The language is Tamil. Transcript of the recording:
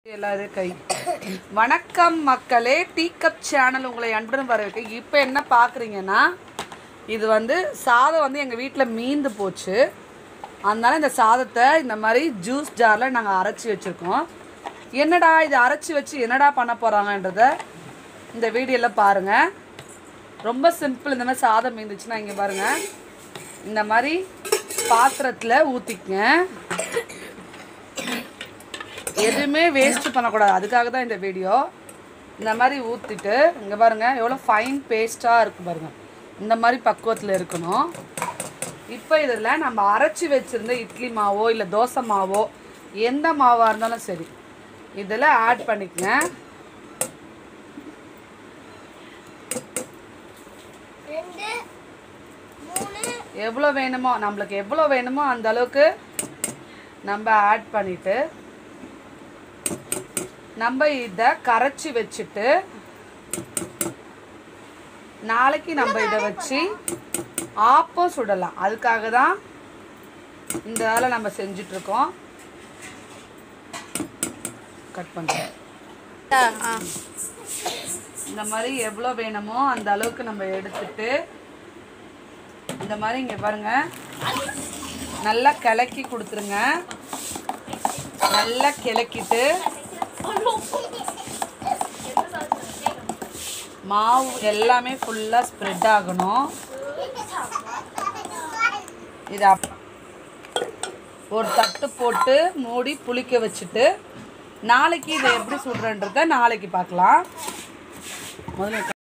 எல்லாரும் கை வணக்கம் மக்களே டீ கப் சேனல் உங்களை அன்புடன் வரவேற்க இப்போ என்ன பார்க்குறீங்கன்னா இது வந்து சாதம் வந்து எங்கள் வீட்டில் மீந்து போச்சு அதனால இந்த சாதத்தை இந்த மாதிரி ஜூஸ் ஜாரில் நாங்கள் அரைச்சி வச்சுருக்கோம் என்னடா இது அரைச்சி வச்சு என்னடா பண்ண போகிறாங்கன்றத இந்த வீடியோவில் பாருங்கள் ரொம்ப சிம்பிள் இந்த மாதிரி சாதம் மீந்துச்சுன்னா இங்கே பாருங்கள் இந்த மாதிரி பாத்திரத்தில் ஊற்றிக்கங்க எதுவுமே வேஸ்ட் பண்ணக்கூடாது அதுக்காக தான் இந்த வீடியோ இந்த மாதிரி ஊற்றிட்டு இங்கே பாருங்கள் எவ்வளோ ஃபைன் பேஸ்ட்டாக இருக்குது பாருங்கள் இந்த மாதிரி பக்குவத்தில் இருக்கணும் இப்போ இதில் நம்ம அரைச்சி வச்சுருந்த இட்லி மாவோ இல்லை தோசை மாவோ எந்த மாவாக இருந்தாலும் சரி இதில் ஆட் பண்ணிக்கங்க ரெண்டு மூணு எவ்வளோ வேணுமோ நம்மளுக்கு எவ்வளோ வேணுமோ அந்த அளவுக்கு நம்ம ஆட் பண்ணிட்டு நம்ம இதை கரைச்சி வச்சுட்டு நாளைக்கு நம்ம இதை வச்சு ஆப்பம் சுடலாம் அதுக்காக தான் இந்த வேலை நம்ம செஞ்சிட்ருக்கோம் கட் பண்ணுறோம் இந்த மாதிரி எவ்வளோ வேணுமோ அந்த அளவுக்கு நம்ம எடுத்துட்டு இந்த மாதிரி இங்கே பாருங்க நல்லா கிளக்கி கொடுத்துருங்க நல்லா கிளக்கிட்டு மாவு எல்லாமே ஃபுல்லாக ஸ்ப்ரெட் ஆகணும் இது அப் ஒரு தட்டு போட்டு மூடி புளிக்க வச்சுட்டு நாளைக்கு இதை எப்படி சுடுறன்றத நாளைக்கு பார்க்கலாம் முதல்ல